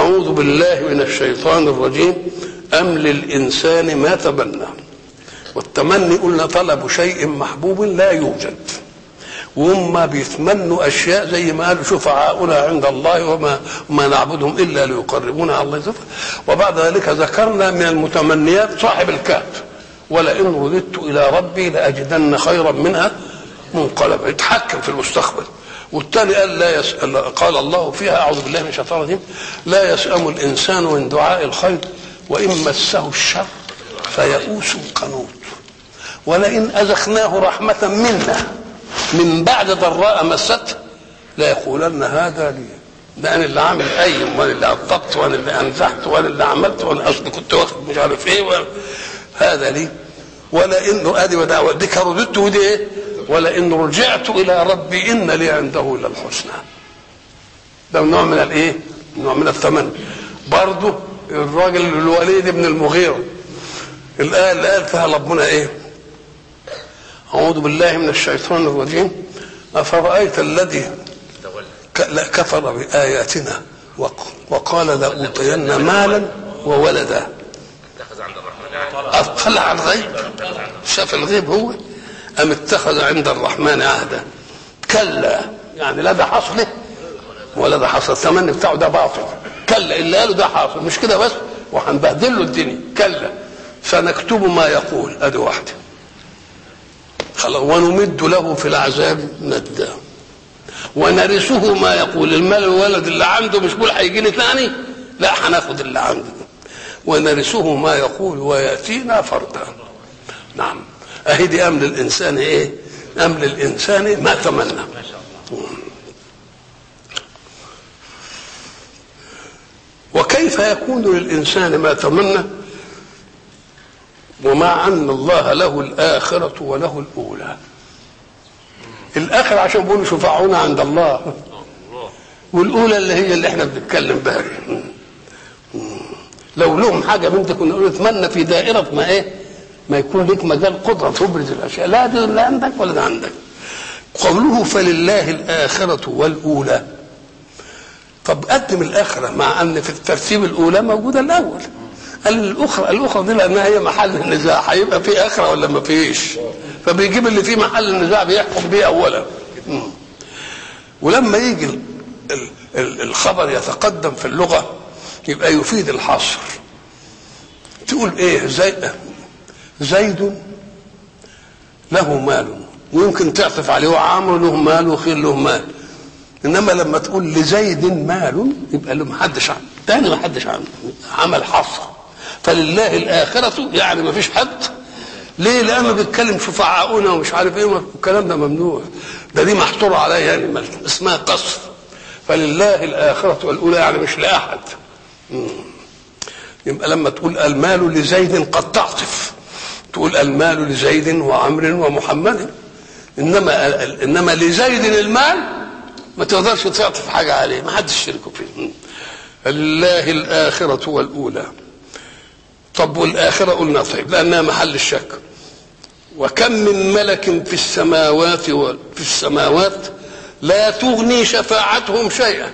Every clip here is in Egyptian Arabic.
أعوذ بالله من الشيطان الرجيم أم للإنسان ما تمنى والتمني قلنا طلب شيء محبوب لا يوجد وهم بيتمنوا اشياء زي ما قالوا شفعاؤنا عند الله وما ما نعبدهم الا ليقربونا على الله زلفى وبعد ذلك ذكرنا من المتمنيات صاحب الكهف ولئن رددت الى ربي لاجدن خيرا منها منقلبا يتحكم في المستقبل والثاني قال لا يسأل قال الله فيها اعوذ بالله من الشيطان الرجيم لا يسأم الانسان من دعاء الخير وان مسه الشر فيئوس قنوط ولئن اذقناه رحمه منا من بعد ضراء مسته لا يقولن هذا لي ده انا اللي عامل قيم وانا اللي عطبت وانا اللي انزحت وانا اللي عملت وانا اصلي كنت واخد مش عارف ايه وأنا هذا لي ولئن ادي ودعوه دي رددت ودي ايه ولئن رجعت الى ربي ان لي عنده الا الحسنى ده نوع من الايه نوع من التمني برضه الراجل الوليد بن المغيره الايه اللي قال فيها ربنا ايه أعوذ بالله من الشيطان الرجيم أفرأيت الذي كفر بآياتنا وقال لأوتين مالا وولدا اطلع على الغيب شاف الغيب هو أم اتخذ عند الرحمن عهدا كلا يعني لا ده حصله ولا ده حصل التمني بتاعه ده باطل كلا اللي قاله ده حاصل مش كده بس وهنبهدل له الدنيا كلا سنكتب ما يقول ادي واحده خلاص ونمد له في العذاب مدا ونرثه ما يقول المال الولد اللي عنده مش بيقول هيجي لي ثاني لا هناخد اللي عنده ونرثه ما يقول وياتينا فردا نعم اهي دي امن الانسان ايه امن الانسان ما تمنى وكيف يكون للانسان ما تمنى ومع ان الله له الاخره وله الاولى الاخره عشان بيقولوا شفاعونا عند الله والاولى اللي هي اللي احنا بنتكلم بها دي. لو لهم حاجه بنت كنا نقول اتمنى في دائره ما ايه ما يكون لك مجال قدره تبرز الاشياء لا ده لا عندك ولا ده عندك قوله فلله الاخره والاولى طب قدم الاخره مع ان في الترتيب الاولى موجوده الاول قال الاخرى الاخرى دي لانها هي محل النزاع هيبقى في اخره ولا ما فيش فبيجيب اللي فيه محل النزاع بيحكم بيه اولا مم. ولما يجي ال- ال- ال- الخبر يتقدم في اللغه يبقى يفيد الحصر تقول ايه زي زيد له مال ويمكن تعطف عليه وعمرو له مال وخير له مال انما لما تقول لزيد مال يبقى له محدش عنه تاني محدش عنه عمل حصر فلله الاخره يعني ما فيش حد ليه لانه بيتكلم شفعاؤنا ومش عارف ايه والكلام ده ممنوع ده دي محصوره عليها يعني اسمها قصر فلله الاخره والاولى يعني مش لاحد مم. يبقى لما تقول المال لزيد قد تعطف تقول المال لزيد وعمر ومحمد انما انما لزيد المال ما تقدرش تعطف حاجه عليه ما حدش يشركه فيه لله الاخره والاولى طب والاخره قلنا طيب لانها محل الشك وكم من ملك في السماوات وفي السماوات لا تغني شفاعتهم شيئا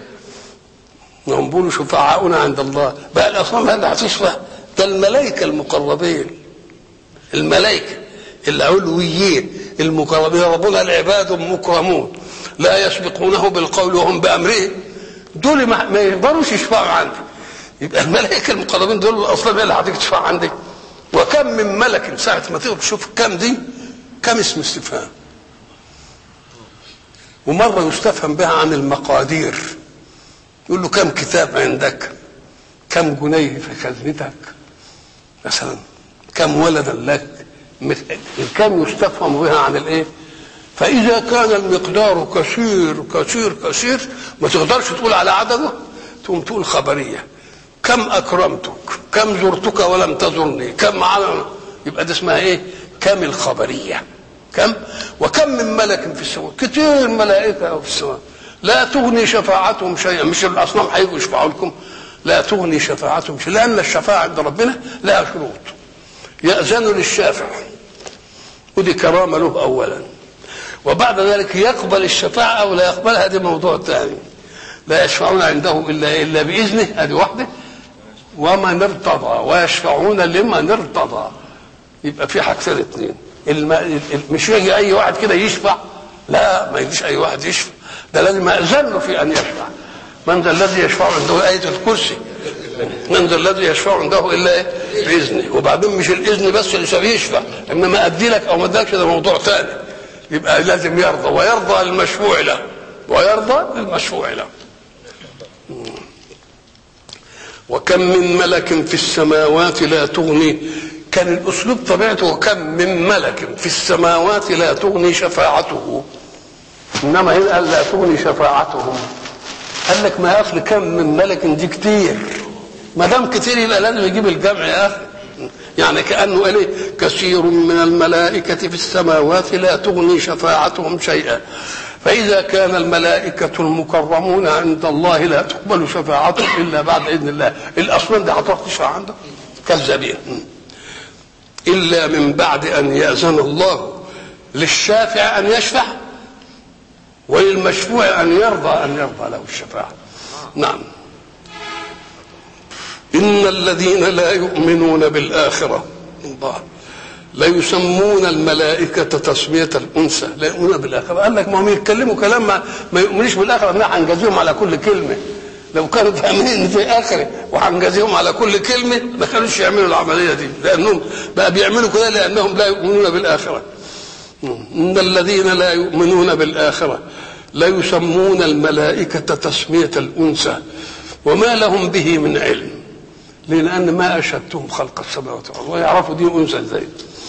هم بيقولوا شفعاؤنا عند الله بقى الاصنام هذا هتشفع ده الملائكه المقربين الملائكه العلويين المقربين ربنا العباد مكرمون لا يسبقونه بالقول وهم بامره دول ما ما يقدروش يشفعوا عندي يبقى الملائكه المقربين دول الاصنام هي اللي هتيجي تشفع عندك وكم من ملك ساعه ما تيجي تشوف كم دي كم اسم استفهام ومره يستفهم بها عن المقادير يقول له كم كتاب عندك كم جنيه في خزنتك مثلا كم ولدا لك مثل كم يستفهم بها عن الايه فاذا كان المقدار كثير كثير كثير ما تقدرش تقول على عدده تقوم تقول خبريه كم اكرمتك كم زرتك ولم تزرني كم على يبقى ده اسمها ايه كم الخبريه كم وكم من ملك في السماء كتير ملائكه في السماء لا تغني شفاعتهم شيئا مش الاصنام هيجوا يشفعوا لكم لا تغني شفاعتهم شيئا لان الشفاعه عند ربنا لها شروط يأذن للشافع ودي كرامه له اولا وبعد ذلك يقبل الشفاعه او لا يقبلها دي موضوع ثاني لا يشفعون عنده الا الا باذنه هذه واحده ومن ارتضى ويشفعون لمن ارتضى يبقى في حاجتين اثنين الم... مش يجي اي واحد كده يشفع لا ما يجيش اي واحد يشفع ده لازم اذن له في ان يشفع من ذا الذي يشفع عنده آية الكرسي من ذا الذي يشفع عنده إلا إيه؟ بإذنه وبعدين مش الإذن بس اللي يشفع إنما أدي لك أو ما أديلكش ده موضوع ثاني يبقى لازم يرضى ويرضى للمشفوع له ويرضى للمشفوع له وكم من ملك في السماوات لا تغني كان الاسلوب طبيعته وكم من ملك في السماوات لا تغني شفاعته انما هنا قال لا تغني شفاعتهم قال لك ما اصل كم من ملك دي كتير ما دام كتير يبقى لازم يجيب الجمع يا اخي يعني كانه قال إيه؟ كثير من الملائكه في السماوات لا تغني شفاعتهم شيئا فإذا كان الملائكة المكرمون عند الله لا تقبل شفاعتهم إلا بعد إذن الله الأصنام دي هتروح تشفع عنده كذابين إلا من بعد أن يأذن الله للشافع أن يشفع وللمشفوع أن يرضى أن يرضى له الشفاعة نعم إن الذين لا يؤمنون بالآخرة الله لا يسمون الملائكة تسمية الأنثى لا يؤمنون بالآخرة قال لك ما هم يتكلموا كلام ما, ما يؤمنوش بالآخرة احنا هنجازيهم على كل كلمة لو كانوا فاهمين ان في آخرة وهنجازيهم على كل كلمة ما كانوش يعملوا العملية دي لأنهم بقى بيعملوا كده لأنهم لا يؤمنون بالآخرة إن الذين لا يؤمنون بالآخرة لا يسمون الملائكة تسمية الأنثى وما لهم به من علم لأن ما أشهدتهم خلق السماوات والأرض ويعرفوا دي أنثى إزاي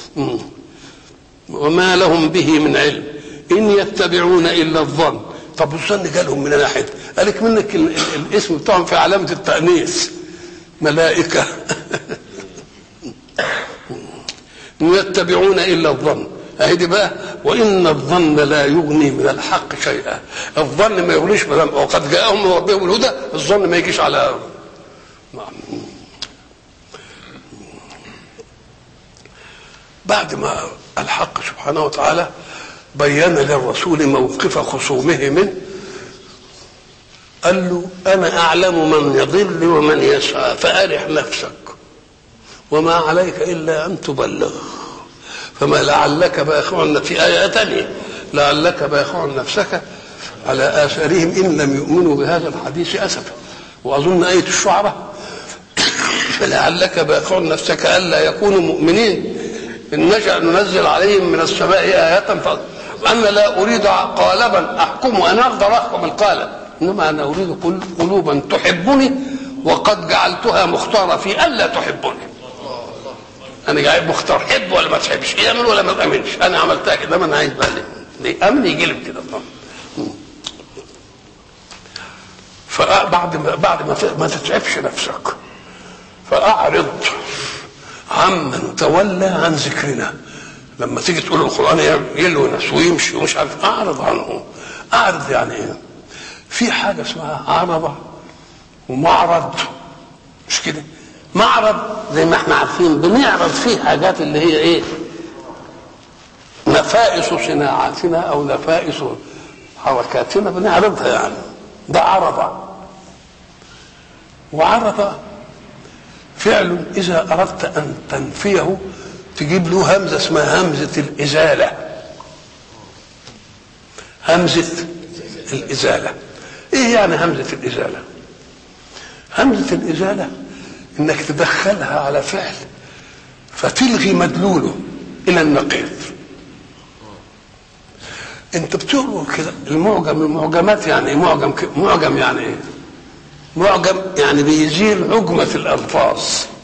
وما لهم به من علم إن يتبعون إلا الظن طب الظن جالهم من ناحية قالك منك ال- ال- الاسم بتاعهم في علامة التأنيث ملائكة إن يتبعون إلا الظن أهي دي بقى وإن الظن لا يغني من الحق شيئا الظن ما يغنيش من وقد جاءهم من ربهم الهدى الظن ما يجيش على نعم. بعد ما الحق سبحانه وتعالى بين للرسول موقف خصومه منه قال له انا اعلم من يضل ومن يسعى فارح نفسك وما عليك الا ان تبلغ فما لعلك باخع في ايه ثانيه لعلك باخع نفسك على اثارهم ان لم يؤمنوا بهذا الحديث اسفا واظن ايه الشعراء فلعلك باخع نفسك الا يكونوا مؤمنين ان نشا ننزل عليهم من السماء ايه ف... انا لا اريد قالبا احكم انا اقدر احكم القالب انما انا اريد قل- قلوبا تحبني وقد جعلتها مختاره في الا تحبني انا جايب مختار حب ولا ما تحبش يامن ولا ما تامنش انا عملتها كده ما انا عايز بقى ليه امن يجلب كده فبعد ما بعد ما ت- ما تتعبش نفسك فاعرض عمن تولى عن ذكرنا لما تيجي تقول القران يلونس ويمشي ومش عارف اعرض عنه اعرض يعني ايه في حاجه اسمها عرضه ومعرض مش كده معرض زي ما احنا عارفين بنعرض فيه حاجات اللي هي ايه نفائس صناعاتنا او نفائس حركاتنا بنعرضها يعني ده عرض وعرض فعل إذا أردت أن تنفيه تجيب له همزة اسمها همزة الإزالة همزة الإزالة إيه يعني همزة الإزالة همزة الإزالة إنك تدخلها على فعل فتلغي مدلوله إلى النقيض انت بتقرا كده المعجم المعجمات يعني ايه معجم ك- معجم يعني ايه معجم يعني بيزيل عجمة الألفاظ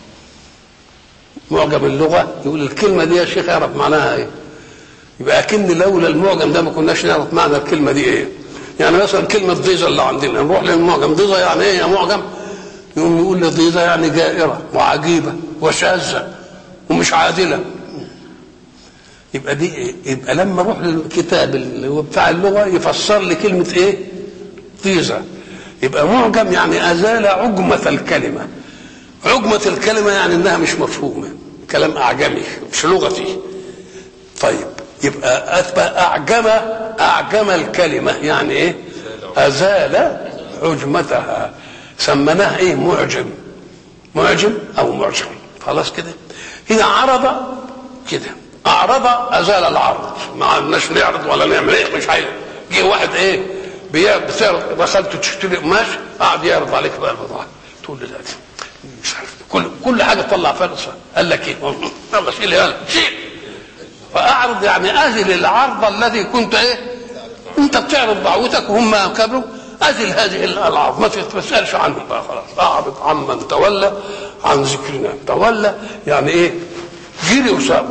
معجم اللغة يقول الكلمة دي يا شيخ يعرف معناها ايه يبقى أكن لولا المعجم ده ما كناش نعرف معنى الكلمة دي ايه يعني مثلا كلمة ضيزة اللي عندنا نروح للمعجم ضيزة يعني ايه يا معجم يقوم يقول لي ضيزة يعني جائرة وعجيبة وشاذة ومش عادلة يبقى دي إيه؟ يبقى لما اروح للكتاب اللي هو بتاع اللغه يفسر لي كلمه ايه؟ ضيزه يبقى معجم يعني ازال عجمه الكلمه عجمه الكلمه يعني انها مش مفهومه كلام اعجمي مش لغتي طيب يبقى اثبت اعجم اعجم الكلمه يعني ايه؟ ازال عجمتها سميناه ايه معجم معجم او معجم خلاص كده هنا عرض كده اعرض ازال العرض ما عندناش نعرض ولا نعمل ايه مش عايز جه واحد ايه بتعرض دخلت تشتري قماش قعد يعرض عليك بقى البضاعه تقول له لا مش عارف كل كل حاجه تطلع فرصه قال لك ايه يلا شيل يلا شيل فاعرض يعني ازل العرض الذي كنت ايه انت بتعرض دعوتك وهم كبروا ازل هذه الالعاب ما تسالش عنهم بقى خلاص اعرض عمن تولى عن ذكرنا تولى يعني ايه جري وساب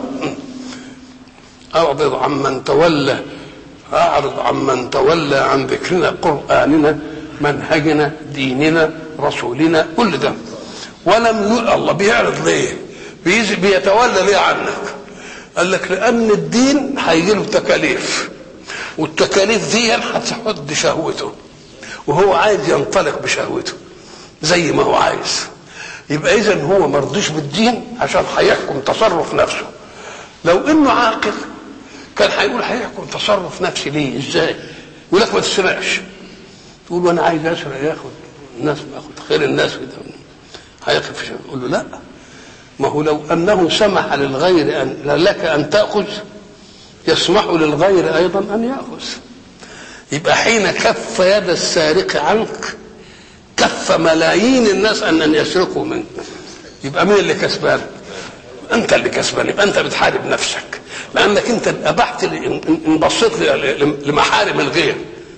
اعرض عمن تولى اعرض عمن تولى عن ذكرنا قراننا منهجنا ديننا رسولنا كل ده ولم ي... الله بيعرض ليه بيز... بيتولى ليه عنك قال لك لان الدين هيجي له تكاليف والتكاليف دي هتحد شهوته وهو عايز ينطلق بشهوته زي ما هو عايز يبقى اذا هو مرضيش بالدين عشان هيحكم تصرف نفسه لو انه عاقل كان هيقول هيحكم تصرف نفسي ليه ازاي يقول لك ما تسرقش تقول وانا عايز اسرق ياخد الناس باخد خير الناس كده هيقف يقول له لا ما هو لو انه سمح للغير ان لك ان تاخذ يسمح للغير ايضا ان ياخذ يبقى حين كف يد السارق عنك كف ملايين الناس ان ان يسرقوا منك يبقى مين اللي كسبان انت اللي كسبان يبقى انت بتحارب نفسك لانك انت ابحت ان بصيت لمحارم الغير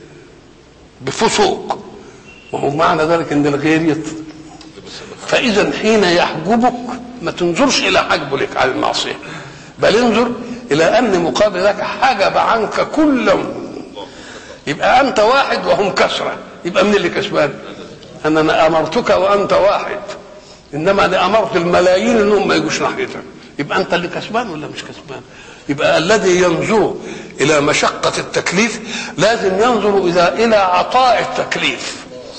بفسوق وهو معنى ذلك ان الغير يطلع فاذا حين يحجبك ما تنظرش الى حجبه لك على المعصيه بل انظر الى ان مقابل لك حجب عنك كل يبقى انت واحد وهم كثره يبقى من اللي كسبان ان انا امرتك وانت واحد انما انا امرت الملايين انهم ما يجوش ناحيتك يبقى انت اللي كسبان ولا مش كسبان يبقى الذي ينظر الى مشقه التكليف لازم ينظر الى الى عطاء التكليف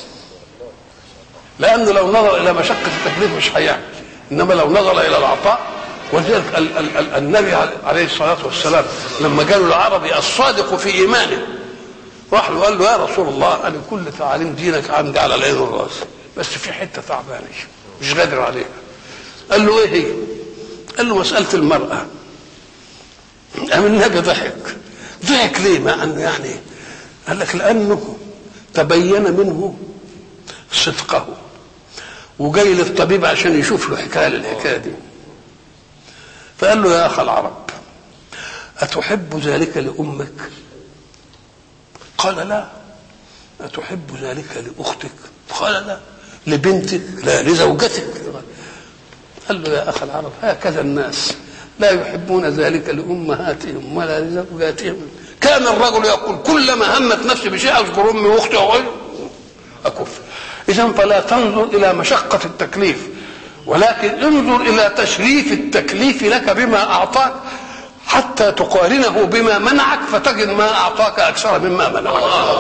لانه لو نظر الى مشقه التكليف مش هيعمل انما لو نظر الى العطاء ولذلك ال- ال- ال- النبي عليه الصلاه والسلام لما قالوا العربي الصادق في ايمانه راح له قال له يا رسول الله انا كل تعاليم دينك عندي على العين والراس بس في حته تعبانه مش قادر عليها قال له ايه هي؟ قال له مساله المراه قام النبي ضحك ضحك ليه مع انه يعني قال لك لانه تبين منه صدقه وجاي للطبيب عشان يشوف له حكايه للحكايه دي فقال له يا اخ العرب اتحب ذلك لامك قال لا اتحب ذلك لاختك قال لا لبنتك لا لزوجتك قال له يا اخ العرب هكذا الناس لا يحبون ذلك لامهاتهم ولا لزوجاتهم كان الرجل يقول كلما همت نفسي بشيء اذكر امي واختي وغيري اكف اذا فلا تنظر الى مشقه التكليف ولكن انظر الى تشريف التكليف لك بما اعطاك حتى تقارنه بما منعك فتجد ما اعطاك اكثر مما منعك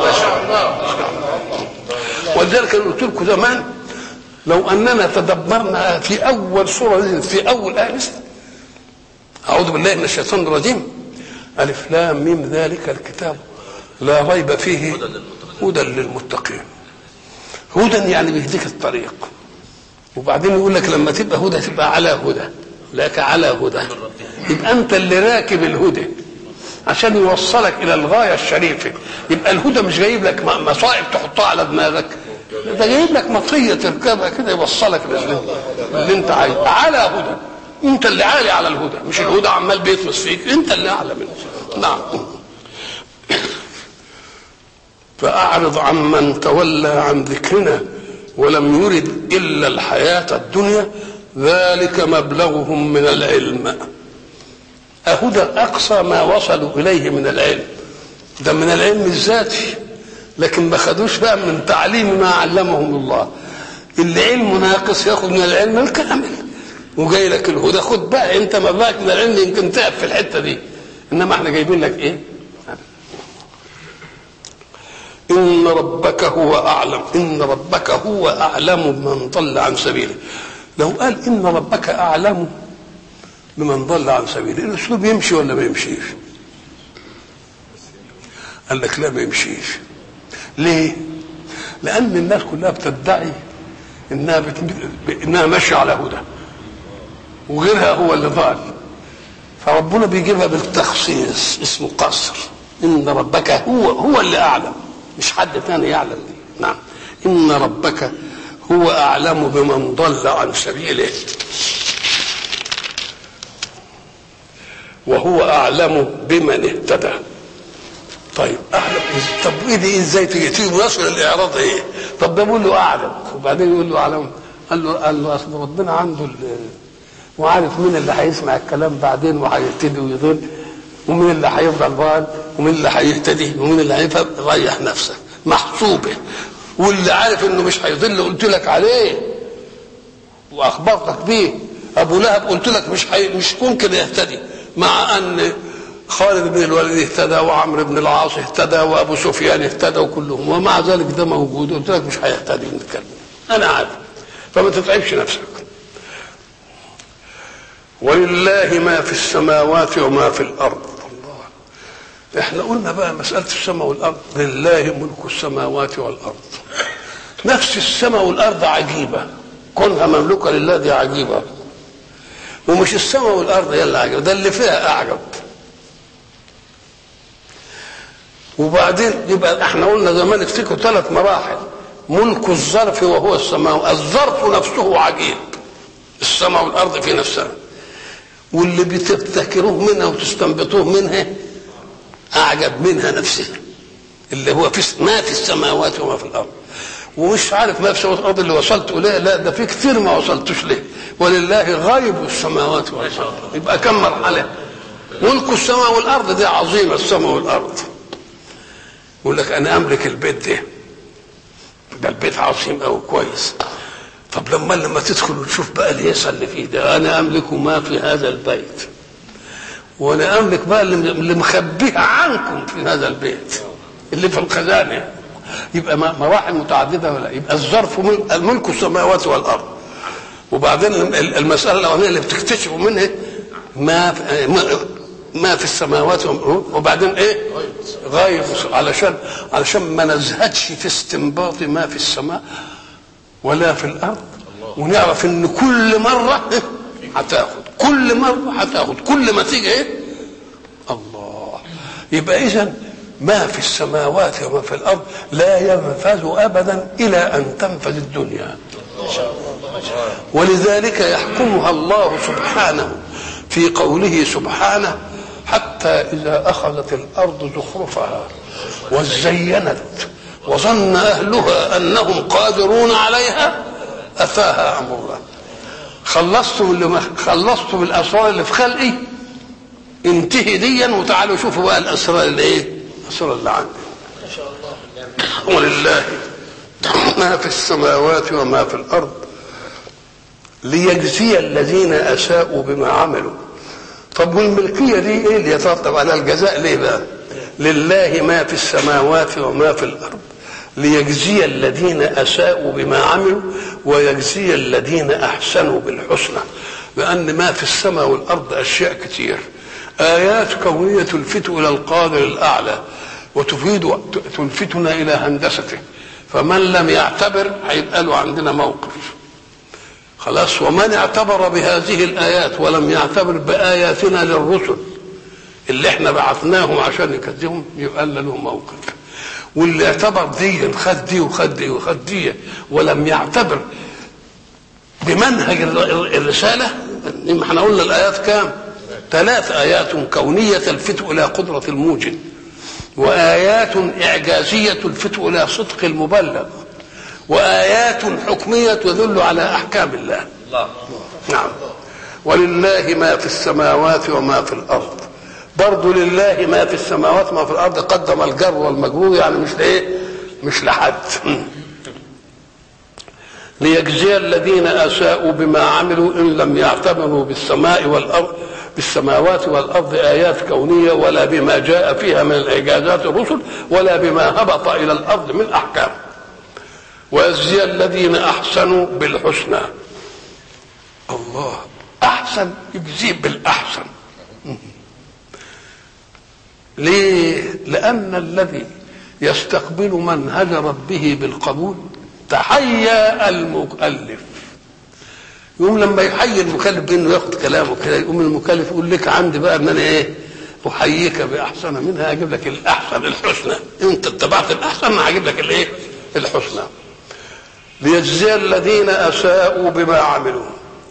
ولذلك قلت لكم زمان لو اننا تدبرنا في اول سوره نزلت في اول ايه نزلت اعوذ بالله من الشيطان الرجيم الف لام ميم ذلك الكتاب لا ريب فيه هدى للمتقين هدى يعني بيهديك الطريق وبعدين يقول لك لما تبقى هدى تبقى على هدى لك على هدى يبقى انت اللي راكب الهدى عشان يوصلك الى الغايه الشريفه يبقى الهدى مش جايب لك مصائب تحطها على دماغك ده جايب لك مطيه تركبها كده يوصلك للي اللي انت عايزه على هدى انت اللي عالي على الهدى مش الهدى عمال بيطمس فيك انت اللي اعلى منه نعم فاعرض عمن تولى عن ذكرنا ولم يرد الا الحياه الدنيا ذلك مبلغهم من العلم أهدى أقصى ما وصلوا إليه من العلم ده من العلم الذاتي لكن ما خدوش بقى من تعليم ما علمهم الله اللي علمه ناقص ياخد من العلم الكامل وجاي لك الهدى خد بقى انت مبلغك من العلم يمكن تقف في الحته دي انما احنا جايبين لك ايه ان ربك هو اعلم ان ربك هو اعلم بمن ضل عن سبيله لو قال ان ربك اعلم بمن ضل عن سبيله الاسلوب يمشي ولا ما يمشيش قال لك لا ما يمشيش ليه لان الناس كلها بتدعي انها بت... انها ماشيه على هدى وغيرها هو اللي ضال فربنا بيجيبها بالتخصيص اسمه قصر ان ربك هو هو اللي اعلم مش حد ثاني يعلم دي نعم ان ربك هو اعلم بمن ضل عن سبيله وهو اعلم بمن اهتدى طيب اعلم طب ايه دي ازاي تيجي تيجي يصل الاعراض ايه طب ده بيقول له اعلم وبعدين يقول له اعلم قال له قال له اصل ربنا عنده وعارف مين اللي هيسمع الكلام بعدين وهيهتدي ويضل ومين اللي هيفضل ضال ومين اللي هيهتدي ومين اللي هيفهم ريح نفسك محسوبه واللي عارف انه مش هيضل قلت لك عليه واخبرتك بيه ابو لهب قلت لك مش حي... مش ممكن يهتدي مع ان خالد بن الوليد اهتدى وعمرو بن العاص اهتدى وابو سفيان اهتدى وكلهم ومع ذلك ده موجود قلت لك مش هيهتدي نتكلم انا عارف فما تتعبش نفسك ولله ما في السماوات وما في الارض الله احنا قلنا بقى مساله السماء والارض لله ملك السماوات والارض نفس السماء والارض عجيبه كونها مملوكه لله دي عجيبه ومش السماء والارض هي اللي عجيبه ده اللي فيها اعجب وبعدين يبقى احنا قلنا زمان افتكروا ثلاث مراحل ملك الظرف وهو السماء الظرف نفسه عجيب السماء والارض في نفسها واللي بتبتكروه منها وتستنبطوه منها اعجب منها نفسها اللي هو في ما في السماوات وما في الارض ومش عارف ما في السماوات والارض اللي وصلت اليه لا ده في كتير ما وصلتوش ليه ولله غيب السماوات والارض يبقى كم مرحله ملك السماء والارض دي عظيمه السماء والارض يقول لك انا املك البيت ده ده البيت عظيم قوي كويس طب لما لما تدخل وتشوف بقى الهيصه اللي فيه ده انا املك ما في هذا البيت وانا املك بقى اللي مخبيه عنكم في هذا البيت اللي في الخزانه يبقى مراحل متعدده ولا يبقى الظرف من الملك السماوات والارض وبعدين المساله الاولانيه اللي بتكتشفوا منها ما في ما في السماوات وبعدين ايه غايب علشان علشان ما نزهدش في استنباط ما في السماء ولا في الارض ونعرف ان كل مره هتاخد كل مره هتاخد كل ما تيجي ايه الله يبقى اذا ما في السماوات وما في الارض لا ينفذ ابدا الى ان تنفذ الدنيا ولذلك يحكمها الله سبحانه في قوله سبحانه حتى اذا اخذت الارض زخرفها وزينت وظن اهلها انهم قادرون عليها اتاها امرنا خلصتم اللي خلصتم الاسرار اللي في خلقي انتهي ديا وتعالوا شوفوا بقى الاسرار اللي ايه؟ الاسرار اللي عندي. ما شاء الله ولله ما في السماوات وما في الارض ليجزي الذين اساءوا بما عملوا. طب والملكيه دي ايه اللي يترتب على الجزاء ليه بقى؟ لله ما في السماوات وما في الارض ليجزي الذين اساءوا بما عملوا ويجزي الذين احسنوا بالحسنى لان ما في السماء والارض اشياء كتير ايات كونيه تلفت الى القادر الاعلى وتفيد تلفتنا الى هندسته فمن لم يعتبر هيبقى له عندنا موقف خلاص ومن اعتبر بهذه الايات ولم يعتبر باياتنا للرسل اللي احنا بعثناهم عشان يكذبهم يبقى له موقف واللي اعتبر دي خد دي وخد دي وخد دي ولم يعتبر بمنهج الرسالة احنا قلنا الآيات كام ثلاث آيات كونية تلفت إلى قدرة الموجد وآيات إعجازية تلفت إلى صدق المبلغ وآيات حكمية تدل على أحكام الله الله نعم ولله ما في السماوات وما في الأرض برضه لله ما في السماوات وما في الارض قدم الجر والمجرور يعني مش لايه مش لحد ليجزي الذين اساءوا بما عملوا ان لم يعتبروا بالسماء والارض بالسماوات والارض ايات كونيه ولا بما جاء فيها من الاعجازات الرسل ولا بما هبط الى الارض من احكام ويجزي الذين احسنوا بالحسنى الله احسن يجزي بالاحسن ليه؟ لأن الذي يستقبل منهج ربه بالقبول تحيا المكلف يقوم لما يحيي المكلف بانه ياخد كلامه كده يقوم المكلف يقول لك عندي بقى ان انا ايه احييك باحسن منها اجيب لك الاحسن الحسنى انت اتبعت الاحسن انا هجيب لك الايه الحسنى ليجزي الذين اساءوا بما عملوا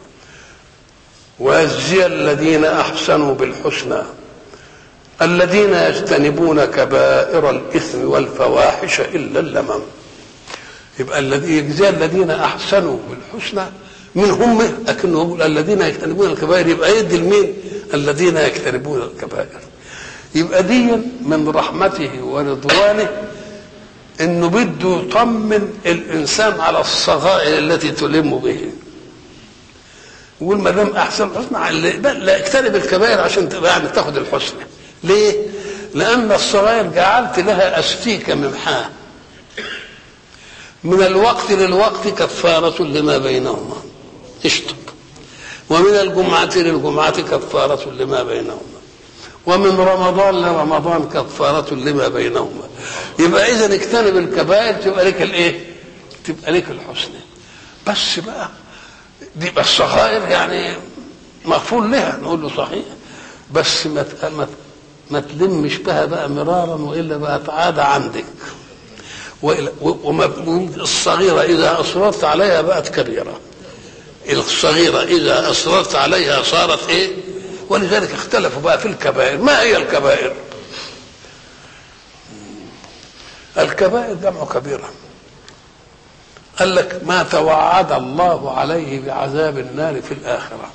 ويجزي الذين احسنوا بالحسنى الذين يجتنبون كبائر الاثم والفواحش الا اللمم يبقى الذي يجزي الذين احسنوا بالحسنى من هم لكنه يقول الذين يجتنبون الكبائر يبقى يدي لمين الذين يجتنبون الكبائر يبقى دي من رحمته ورضوانه انه بده يطمن الانسان على الصغائر التي تلم به يقول ما دام احسن حسنى لا اجتنب الكبائر عشان تبقى يعني تاخد الحسنى ليه؟ لان الصغائر جعلت لها استيك ممحاه من الوقت للوقت كفارة لما بينهما اشطب ومن الجمعة للجمعة كفارة لما بينهما ومن رمضان لرمضان كفارة لما بينهما يبقى إذا اجتنب الكبائر تبقى لك الإيه؟ تبقى لك الحسنى بس بقى دي بقى الصغائر يعني مغفور لها نقول له صحيح بس ما ما ما تلمش بها بقى مرارا والا بقت عاده عندك الصغيرة إذا أصررت عليها بقت كبيرة الصغيرة إذا أصررت عليها صارت إيه ولذلك اختلفوا بقى في الكبائر ما هي الكبائر الكبائر جمع كبيرة قال لك ما توعد الله عليه بعذاب النار في الآخرة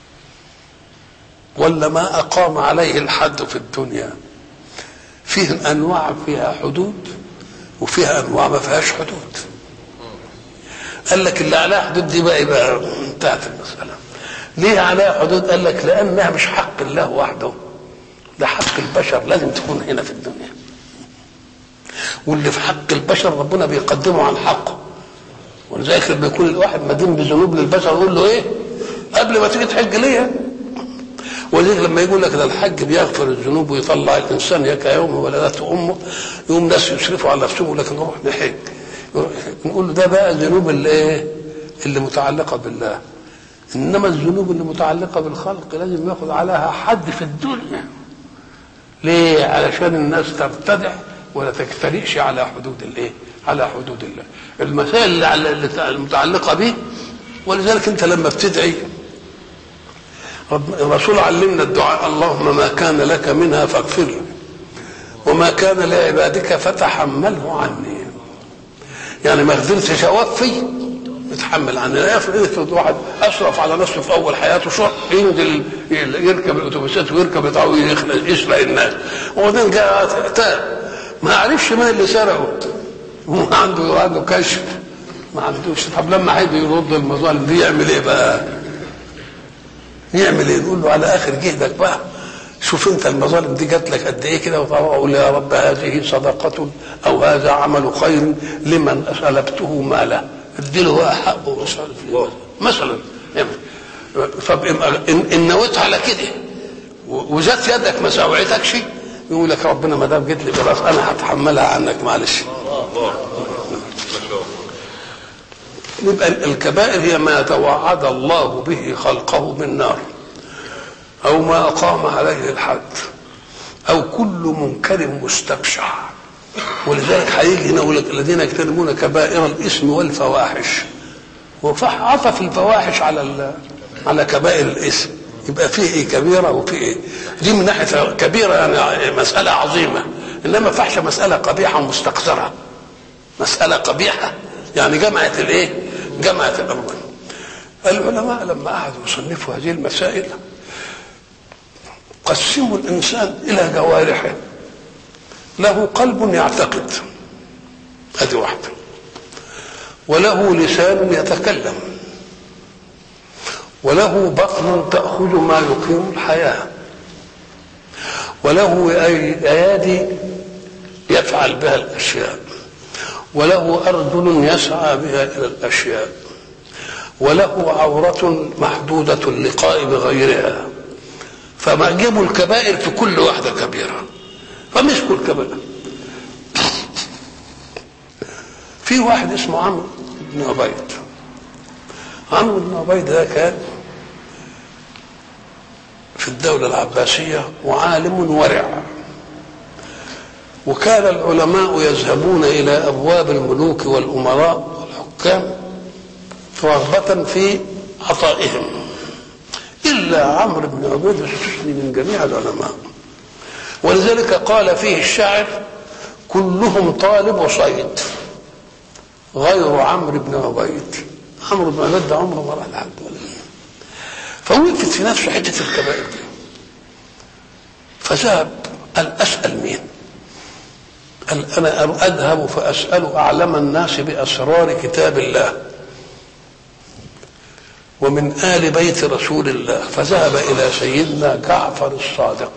ولا ما أقام عليه الحد في الدنيا فيه أنواع فيها حدود وفيها انواع ما فيهاش حدود قال لك اللي عليها حدود دي بقى يبقى انتهت المساله ليه عليها حدود قال لك لانها مش حق الله وحده ده حق البشر لازم تكون هنا في الدنيا واللي في حق البشر ربنا بيقدمه عن حقه ولذلك لما يكون الواحد مدين بذنوب للبشر يقول له ايه قبل ما تيجي تحج ليا ولذلك لما يقول لك ده الحج بيغفر الذنوب ويطلع الانسان يك يوم ولدته امه يقوم ناس يشرفوا على نفسهم يقول لك نروح نحج نقول له ده بقى الذنوب اللي ايه اللي متعلقه بالله انما الذنوب اللي متعلقه بالخلق لازم ياخذ عليها حد في الدنيا ليه علشان الناس ترتدع ولا تجترئش على حدود الايه على حدود الله المسائل اللي المتعلقه به ولذلك انت لما بتدعي الرسول علمنا الدعاء اللهم ما كان لك منها فاغفر لي وما كان لعبادك فتحمله عني يعني ما قدرتش اوفي يتحمل عني لا افرض واحد اشرف على نفسه في اول حياته شهر ينزل يركب الاتوبيسات ويركب يطاوي يسرق الناس وبعدين جاء تاب ما عرفش مين اللي سرقه وما عنده عنده كشف ما عندوش طب لما هيجي يرد المظالم دي يعمل ايه بقى؟ يعمل ايه؟ نقول له على اخر جهدك بقى شوف انت المظالم دي جات لك قد ايه كده وقول يا رب هذه صدقة او هذا عمل خير لمن سلبته ماله اديله بقى حقه مثلا طب ان, إن نويت على كده وجت يدك ما سوعتكش يقول لك ربنا ما دام جيت لي خلاص انا هتحملها عنك معلش يبقى الكبائر هي ما توعد الله به خلقه من نار او ما اقام عليه الحد او كل منكر مستبشع ولذلك هيجي هنا يقول لك الذين يجتنبون كبائر الاثم والفواحش وعطف الفواحش على على كبائر الاثم يبقى فيه ايه كبيره وفيه ايه دي من ناحيه كبيره يعني مساله عظيمه انما فحش مساله قبيحه مستقذره مساله قبيحه يعني جمعت الايه جمعت الامرين العلماء لما قعدوا يصنفوا هذه المسائل قسموا الانسان الى جوارحه له قلب يعتقد هذه واحده وله لسان يتكلم وله بطن تأخذ ما يقيم الحياة وله أيادي يفعل بها الأشياء وله أرجل يسعى بها إلى الأشياء وله عورة محدودة اللقاء بغيرها فما جابوا الكبائر في كل واحدة كبيرة فمسكوا الكبائر في واحد اسمه عمرو بن عبيد عمرو بن عبيد ده كان في الدولة العباسية وعالم ورع وكان العلماء يذهبون إلى أبواب الملوك والأمراء والحكام رغبة في عطائهم إلا عمرو بن عبيد استثني من جميع العلماء ولذلك قال فيه الشاعر كلهم طالب وصيد غير عمرو بن عبيد عمرو بن عبيد ده عمره ما راح لحد ولا فوقفت في نفسه حته الكبائر دي فذهب قال اسال مين؟ قال انا اذهب فاسال اعلم الناس باسرار كتاب الله ومن ال بيت رسول الله فذهب الى سيدنا جعفر الصادق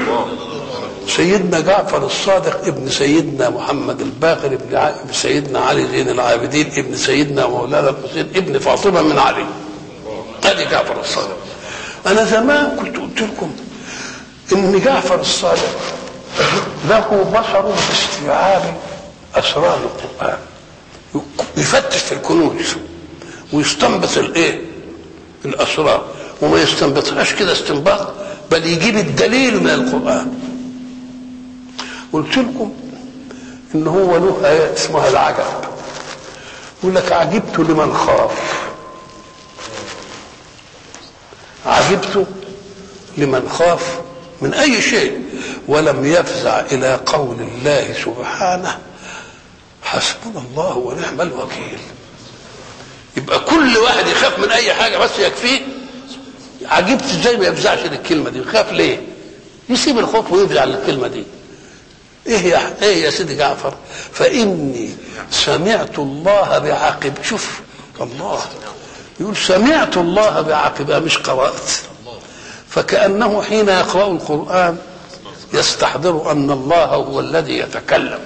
سيدنا جعفر الصادق ابن سيدنا محمد الباقر ابن, ع... ابن سيدنا علي زين العابدين ابن سيدنا مولانا الحسين ابن فاطمه من علي ادي جعفر الصادق انا زمان كنت قلت لكم ان جعفر الصادق له بصر باستيعاب اسرار القران يفتش في الكنوز ويستنبط الايه الاسرار وما يستنبطهاش كده استنباط بل يجيب الدليل من القران قلت لكم ان هو له ايه اسمها العجب يقول لك عجبت لمن خاف عجبت لمن خاف من اي شيء ولم يفزع الى قول الله سبحانه حسبنا الله ونعم الوكيل يبقى كل واحد يخاف من اي حاجه بس يكفيه عجبت ازاي ما يفزعش للكلمه دي يخاف ليه يسيب الخوف ويفزع للكلمه دي ايه يا ايه يا سيدي جعفر فاني سمعت الله بعقب شوف الله يقول سمعت الله بعقبها مش قرات فكانه حين يقرا القران يستحضر ان الله هو الذي يتكلم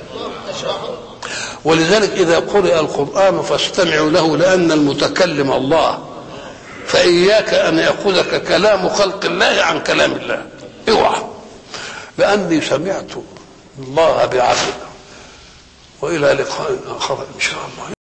ولذلك اذا قرئ القران فاستمعوا له لان المتكلم الله فاياك ان ياخذك كلام خلق الله عن كلام الله اوعى لاني سمعت الله بعقبه والى لقاء اخر ان شاء الله